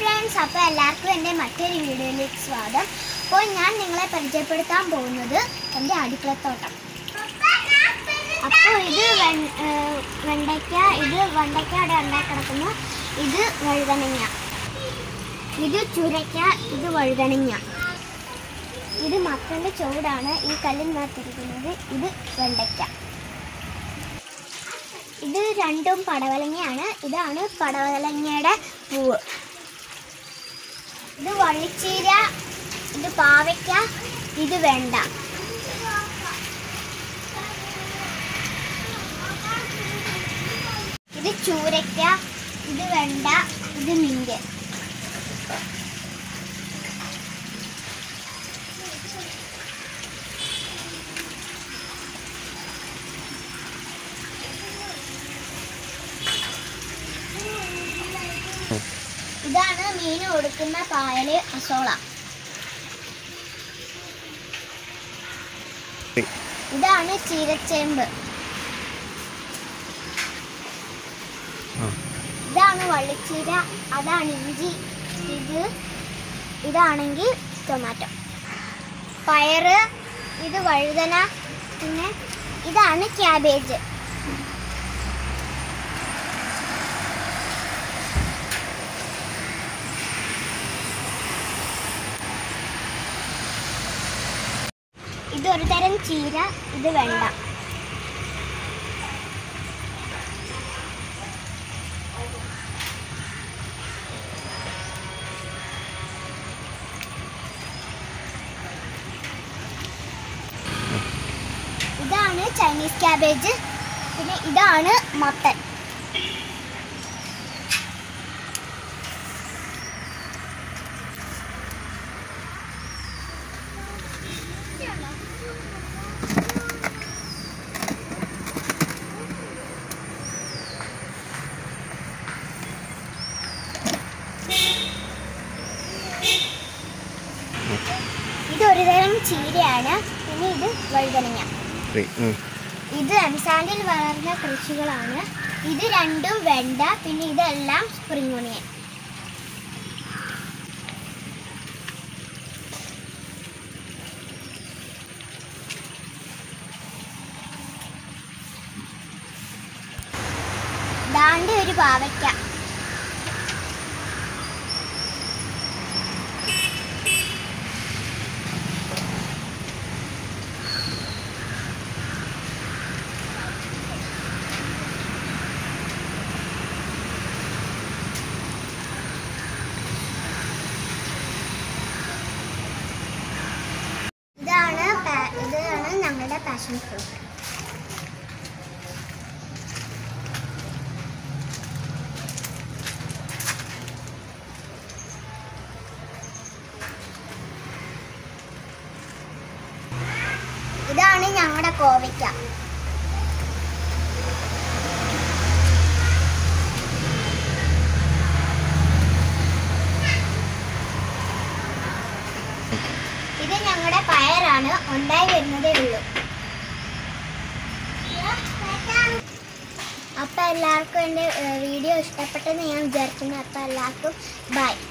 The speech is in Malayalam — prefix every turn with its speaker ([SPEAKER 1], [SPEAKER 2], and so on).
[SPEAKER 1] ഫ്രണ്ട്സ് അപ്പോൾ എല്ലാവർക്കും എൻ്റെ മറ്റൊരു വീഡിയോയിലേക്ക് സ്വാഗതം അപ്പോൾ ഞാൻ നിങ്ങളെ പരിചയപ്പെടുത്താൻ പോകുന്നത് എൻ്റെ അടുക്കളത്തോട്ടം അപ്പോൾ ഇത് വെൺ- ഏഹ് വെണ്ടയ്ക്ക ഇത് വെണ്ടയ്ക്ക അവിടെ ഉണ്ടാക്കി കിടക്കുന്നു ഇത് വഴുതനങ്ങ ഇത് ചുരയ്ക്ക ഇത് വഴുതനങ്ങ ഇത് മത്തൻ്റെ ചുവടാണ് ഈ കല്ലിനകത്തിരിക്കുന്നത് ഇത് വെണ്ടയ്ക്ക ഇത് രണ്ടും പടവലങ്ങയാണ് ഇതാണ് പടവലങ്ങയുടെ പൂവ് ഇത് വള്ളിച്ചീര ഇത് പാവയ്ക്ക ഇത് വെണ്ട ഇത് ചൂരയ്ക്ക ഇത് വെണ്ട ഇത് മിന്റ് ഇതാണ് മീൻ കൊടുക്കുന്ന പായല് അസോള ഇതാണ് ചീരച്ചേമ്പ് ഇതാണ് വള്ളിച്ചീര അതാണ് ഇഞ്ചി ഇത് ഇതാണെങ്കിൽ ടൊമാറ്റോ പയറ് ഇത് വഴുതന പിന്നെ ഇതാണ് ക്യാബേജ് ഇതൊരു തരം ചീര ഇത് വെണ്ട ഇതാണ് ചൈനീസ് ക്യാബേജ് പിന്നെ ഇതാണ് മത്തൻ ഇത് ഒരു തരം ചീരയാണ് പിന്നെ ഇത് വഴുതനങ്ങ ഇത് എംസാൻഡിൽ വളർന്ന കൃഷികളാണ് ഇത് രണ്ടും വെണ്ട പിന്നെ ഇതെല്ലാം സ്പ്രിംഗ് ഒണിയൻ ദാണ്ട് ഒരു പാവയ്ക്ക ഇതാണ് പാ- ഇതാണ് ഞങ്ങളുടെ പാഷൻ ഫ്രൂട്ട് ഇതാണ് ഞങ്ങളുടെ കോവയ്ക്ക ഇത് ഞങ്ങളുടെ പയറാണ് ഉണ്ടായി വരുന്നതേ ഉള്ളൂ അപ്പം എല്ലാവർക്കും എൻ്റെ വീഡിയോ ഇഷ്ടപ്പെട്ടെന്ന് ഞാൻ വിചാരിക്കുന്നു അപ്പം എല്ലാവർക്കും ബൈ